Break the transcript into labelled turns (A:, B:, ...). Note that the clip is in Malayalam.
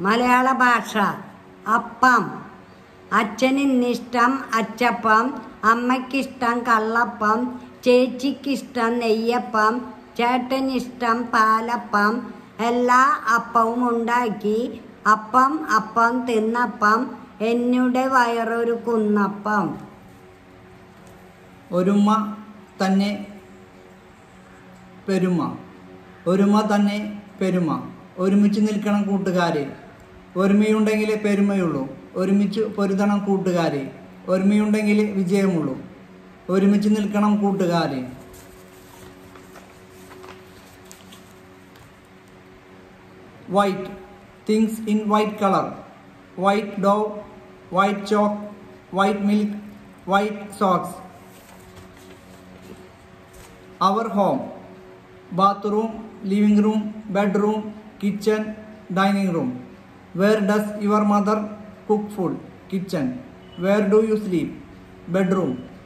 A: മലയാള ഭാഷ അപ്പം അച്ഛനിന്നിഷ്ടം അച്ചപ്പം അമ്മയ്ക്കിഷ്ടം കള്ളപ്പം ചേച്ചിക്കിഷ്ടം നെയ്യപ്പം ചേട്ടനിഷ്ടം പാലപ്പം എല്ലാ അപ്പവും ഉണ്ടാക്കി അപ്പം അപ്പം തിന്നപ്പം എന്നുടെ വയറൊരു കുന്നപ്പം
B: ഒരുമ തന്നെ പെരുമ ഒരുമ തന്നെ പെരുമ ഒരുമിച്ച് നിൽക്കണം കൂട്ടുകാരെ ഒരുമയുണ്ടെങ്കിലേ പെരുമയുള്ളൂ ഒരുമിച്ച് പൊരുതണം കൂട്ടുകാരെ ഒരുമയുണ്ടെങ്കിൽ വിജയമുള്ളൂ ഒരുമിച്ച് നിൽക്കണം കൂട്ടുകാരെ white things in white colour white Dove white chalk white milk white socks our home bathroom living room bedroom kitchen dining room where does your mother cook food kitchen where do you sleep bedroom